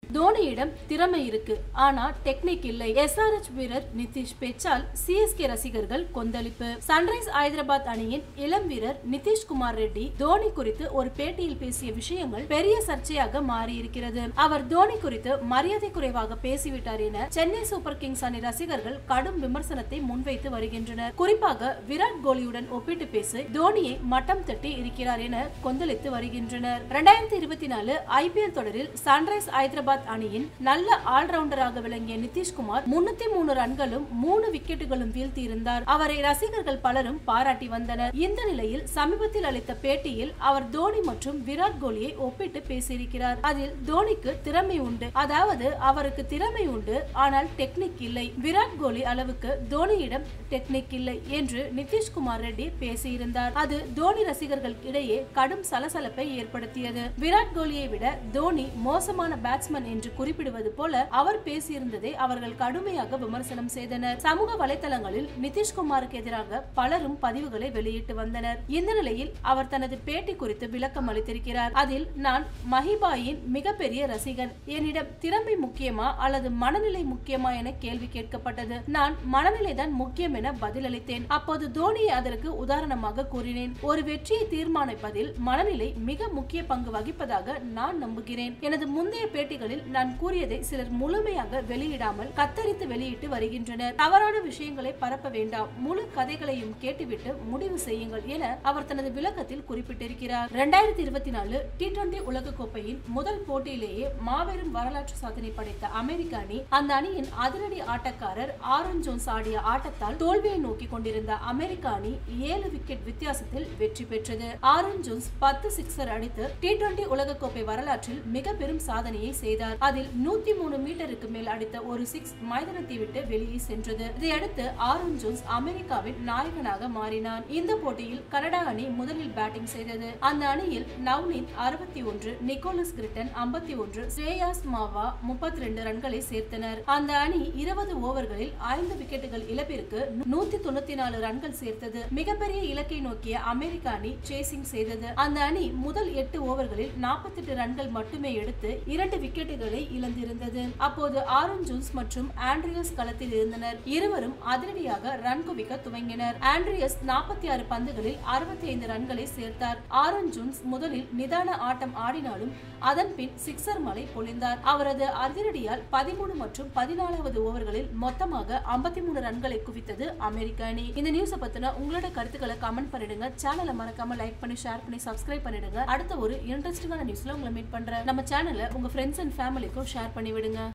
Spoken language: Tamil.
தோனியிடம் திறமை இருக்கு ஆனா டெக்னிக் இல்லை எஸ்ஆர்எச் வீரர் நிதிஷ் பேச்சால் சிஎஸ்கே ரசிகர்கள் கொந்தளிப்பு சன்ரைஸ் ஹைதராபாத் அணியின் இளம் வீரர் நிதிஷ்குமார் ரெட்டி தோனி குறித்து ஒரு பேட்டியில் பேசிய விஷயங்கள் பெரிய சர்ச்சையாக மாறியிருக்கிறது அவர் தோனி குறித்து மரியாதை குறைவாக பேசிவிட்டார் என சென்னை சூப்பர் கிங்ஸ் அணி ரசிகர்கள் கடும் விமர்சனத்தை முன்வைத்து வருகின்றனர் குறிப்பாக விராட் கோலியுடன் ஒப்பிட்டு பேசி தோனியை மட்டம் தட்டி இருக்கிறார் என கொந்தளித்து வருகின்றனர் இரண்டாயிரத்தி இருபத்தி நாலு ஐபிஎல் தொடரில் சன்ரைஸ் ஹைதராபாத் அணியின் நல்ல ஆல்ரவுண்டராக விளங்கிய நிதிஷ்குமார் முன்னூத்தி மூணு ரன்களும் மூணு விக்கெட்டுகளும் வீழ்த்தியிருந்தார் அவரை ரசிகர்கள் பலரும் பாராட்டி வந்தனர் இந்த நிலையில் சமீபத்தில் அளித்த பேட்டியில் அவர் தோனி மற்றும் விராட் கோலியை ஒப்பிட்டு பேசியிருக்கிறார் அதில் தோனிக்கு திறமை உண்டு அதாவது அவருக்கு திறமை உண்டு ஆனால் டெக்னிக் இல்லை விராட் கோலி அளவுக்கு தோனியிடம் டெக்னிக் இல்லை என்று நிதிஷ்குமார் ரெட்டி பேசியிருந்தார் அது தோனி ரசிகர்கள் இடையே கடும் சலசலப்பை ஏற்படுத்தியது விராட் கோலியை விட தோனி மோசமான பேட்ஸ்மேன் என்று குறிப்பிடுவது போல அவர் பேசியிருந்ததை அவர்கள் கடுமையாக விமர்சனம் செய்தனர் சமூக வலைதளங்களில் நிதிஷ்குமாருக்கு எதிராக பலரும் பதிவுகளை வெளியிட்டு வந்தனர் இந்த நிலையில் அவர் தனது பேட்டி குறித்து விளக்கம் அளித்திருக்கிறார் அதில் நான் மஹிபாயின் மிகப்பெரிய ரசிகன் என்னிடம் திறமை முக்கியமா அல்லது மனநிலை முக்கியமா என கேள்வி கேட்கப்பட்டது நான் மனநிலை தான் முக்கியம் என பதிலளித்தேன் அப்போது தோனியை அதற்கு உதாரணமாக கூறினேன் ஒரு வெற்றியை தீர்மானிப்பதில் மனநிலை மிக முக்கிய பங்கு வகிப்பதாக நான் நம்புகிறேன் எனது முந்தைய பேட்டிகளில் நான் கூறியதை சிலர் முழுமையாக வெளியிடாமல் கத்தரித்து வெளியிட்டு வருகின்றனர் தவறான விஷயங்களை பரப்ப வேண்டாம் முழு கதைகளையும் கேட்டுவிட்டு முடிவு செய்யுங்கள் என அவர் தனது விளக்கத்தில் குறிப்பிட்டிருக்கிறார் இரண்டாயிரத்தி இருபத்தி நாலு டி டுவெண்டி உலகக்கோப்பையின் முதல் போட்டியிலேயே மாபெரும் வரலாற்று சாதனை படைத்த அமெரிக்க அணி அந்த அணியின் அதிரடி ஆட்டக்காரர் ஆரன் ஜோன்ஸ் ஆடிய ஆட்டத்தால் தோல்வியை நோக்கி கொண்டிருந்த அமெரிக்க அணி ஏழு விக்கெட் வித்தியாசத்தில் வெற்றி பெற்றது ஆரன் ஜோன்ஸ் பத்து சிக்ஸர் அடித்து டி டுவெண்டி உலகக்கோப்பை வரலாற்றில் மிக பெரும் சாதனையை செய்தார் அதில் நூத்தி மூணு மீட்டருக்கு மேல் அடித்த ஒரு சிக்ஸ் மைதானத்தை விட்டு வெளியே சென்றது இதையடுத்து ஆரன் ஜோன்ஸ் அமெரிக்காவின் நாயகனாக மாறினார் இந்த போட்டியில் கனடா அணி முதலில் பேட்டிங் செய்தது அந்த அணியில் நவ்னின் அறுபத்தி ஒன்று நிக்கோலஸ் கிரிட்டன் ஐம்பத்தி ஒன்று ஸ்ரேயாஸ் மாவா முப்பத்தி ரெண்டு ரன்களை சேர்த்தனர் அந்த அணி இருபது ஓவர்களில் ஐந்து விக்கெட்டுகள் இழப்பிற்கு நூத்தி தொண்ணூத்தி நாலு ரன்கள் சேர்த்தது மிகப்பெரிய இலக்கை நோக்கிய அமெரிக்க அணி சேசிங் செய்தது அந்த அணி முதல் எட்டு ஓவர்களில் நாற்பத்தி எட்டு ரன்கள் மட்டுமே எடுத்து இரண்டு விக்கெட்டுகளை இழந்திருந்தது அப்போது ஆரன் ஜூன்ஸ் மற்றும் ஆண்ட்ரியஸ் களத்தில் இருந்தனர் இருவரும் அதிரடியாக ரன் குவிக்க துவங்கினர் ஆண்ட்ரியஸ் நாற்பத்தி ஆறு பந்துகளில் அறுபத்தி ஐந்து ரன்களை சேர்த்தார் ஆரன் ஜூன்ஸ் முதலில் நிதான ஆட்டம் ஆடினாலும் அதன் பின் சிக்ஸர் மலை பொழிந்தார் அவரது அதிரடியால் பதிமூணு மற்றும் பதினாலாவது ஓவர்களில் மொத்தமாக ஐம்பத்தி மூணு ரன்களை குவித்தது அமெரிக்க அணி இந்த நியூஸை பத்தின உங்களோட கருத்துக்களை கமெண்ட் பண்ணிடுங்க சேனலை மறக்காம லைக் பண்ணி ஷேர் பண்ணி சப்ஸ்கிரைப் பண்ணிடுங்க அடுத்த ஒரு இன்ட்ரெஸ்டிங்கான நியூஸ்ல உங்களை மீட் பண்றேன் நம்ம சேனலை உங்க ஃப்ரெண்ட்ஸ் அண்ட் ஃபேமிலிக்கும் ஷேர் பண்ணி விடுங்க